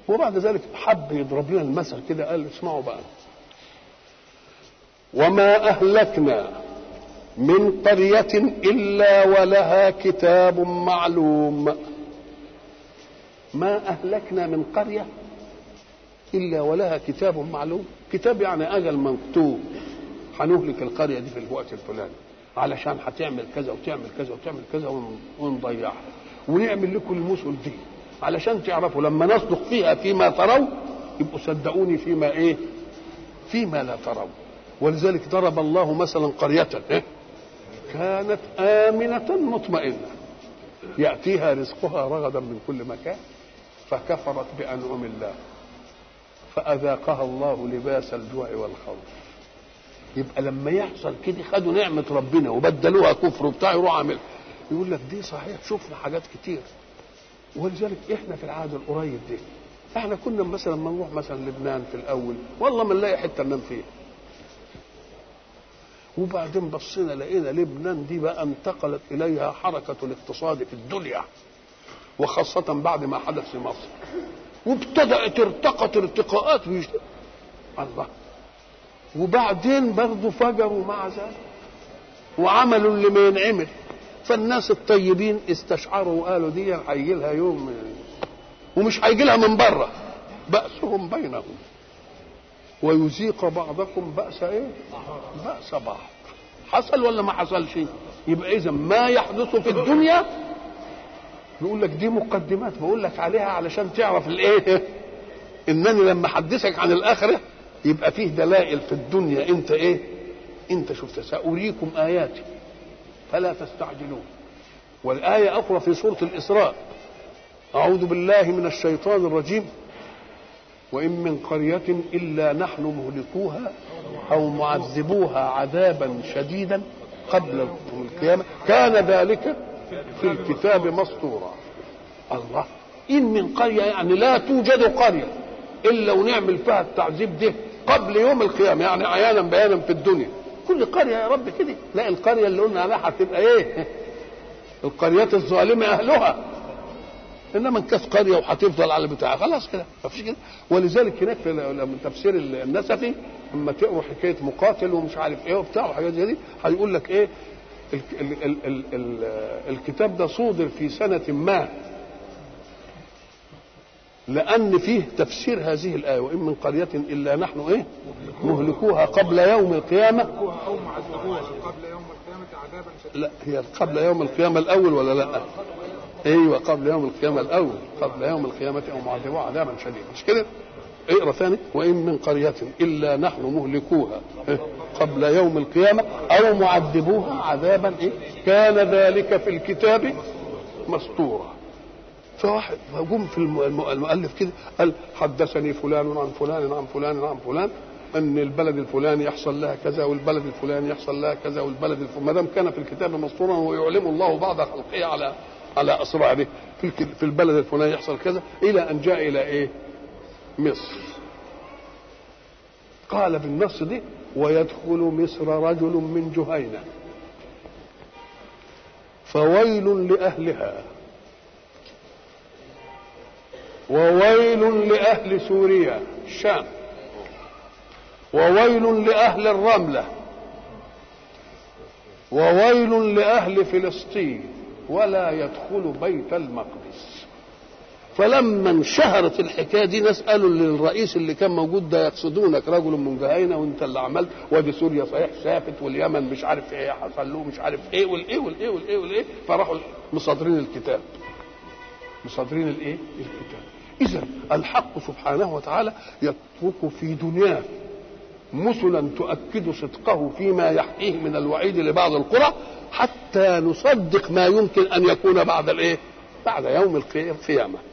وبعد ذلك حب يضرب لنا المثل كده قال اسمعوا بقى وما أهلكنا من قرية إلا ولها كتاب معلوم ما أهلكنا من قرية إلا ولها كتاب معلوم كتاب يعني أجل مكتوب هنهلك القرية دي في الوقت الفلاني علشان هتعمل كذا وتعمل كذا وتعمل كذا ونضيعها ونعمل لكم المثل دي علشان تعرفوا لما نصدق فيها فيما تروا يبقوا صدقوني فيما ايه فيما لا تروا ولذلك ضرب الله مثلا قرية إيه؟ كانت آمنة مطمئنة يأتيها رزقها رغدا من كل مكان فكفرت بأنعم الله فأذاقها الله لباس الجوع والخوف يبقى لما يحصل كده خدوا نعمة ربنا وبدلوها كفر وبتاع يروح عامل يقول لك دي صحيح شفنا حاجات كتير ولذلك احنا في العهد القريب ده احنا كنا مثلا ما نروح مثلا لبنان في الاول والله ما نلاقي حته ننام فيها وبعدين بصينا لقينا لبنان دي بقى انتقلت اليها حركه الاقتصاد في الدنيا وخاصة بعد ما حدث في مصر وابتدأت ارتقت ارتقاءات بيجت... الله وبعدين برضه فجروا مع ذلك وعملوا اللي ما ينعمل فالناس الطيبين استشعروا وقالوا دي هيجي لها يوم ومش هيجي لها من بره بأسهم بينهم ويذيق بعضكم بأس ايه؟ بأس بعض حصل ولا ما حصلش؟ يبقى إذا ما يحدث في الدنيا يقول لك دي مقدمات بقول لك عليها علشان تعرف الايه؟ انني لما احدثك عن الاخره يبقى فيه دلائل في الدنيا انت ايه؟ انت شفت ساريكم اياتي فلا تستعجلون والآية أخرى في سورة الإسراء أعوذ بالله من الشيطان الرجيم وإن من قرية إلا نحن مهلكوها أو معذبوها عذابا شديدا قبل القيامة كان ذلك في الكتاب مسطورا الله إن من قرية يعني لا توجد قرية إلا ونعمل فيها التعذيب ده قبل يوم القيامة يعني عيانا بيانا في الدنيا كل قرية يا رب كده لا القرية اللي قلنا عليها هتبقى ايه القريات الظالمة أهلها إنما إن كانت قرية وهتفضل على بتاعها خلاص كده مفيش كده ولذلك هناك في تفسير النسفي لما تقروا حكاية مقاتل ومش عارف إيه وبتاع وحاجات زي دي هيقول لك إيه ال ال ال ال ال الكتاب ده صودر في سنة ما لأن فيه تفسير هذه الآية وإن من قرية إلا نحن إيه مهلكوها قبل يوم القيامة أو معذبوها قبل يوم القيامة عذابا شديدا لا هي قبل يوم القيامة الأول ولا لا أيوة قبل يوم القيامة الأول قبل يوم القيامة أو معذبوها عذابا شديدا مش كده اقرا ثاني وإن من قرية إلا نحن مهلكوها إيه؟ قبل يوم القيامة أو معذبوها عذابا إيه كان ذلك في الكتاب مسطورا فواحد فجم في المؤلف كده قال حدثني فلان عن فلان عن فلان عن فلان ان البلد الفلاني يحصل لها كذا والبلد الفلاني يحصل لها كذا والبلد الفلاني ما دام كان في الكتاب مسطورا ويعلم الله بعض خلقه على على اسراره في في البلد الفلاني يحصل كذا الى ان جاء الى ايه؟ مصر قال بالنص دي ويدخل مصر رجل من جهينه فويل لاهلها وويل لأهل سوريا الشام وويل لأهل الرملة وويل لأهل فلسطين ولا يدخل بيت المقدس فلما انشهرت الحكايه دي ناس قالوا للرئيس اللي كان موجود ده يقصدونك رجل من جهينه وانت اللي عملت وادي سوريا صحيح شافت واليمن مش عارف ايه حصل له مش عارف ايه والايه والايه والايه والايه فراحوا مصادرين الكتاب مصادرين الايه؟ الكتاب. اذا الحق سبحانه وتعالى يترك في دنياه مثلا تؤكد صدقه فيما يحكيه من الوعيد لبعض القرى حتى نصدق ما يمكن ان يكون بعد الايه؟ بعد يوم القيامه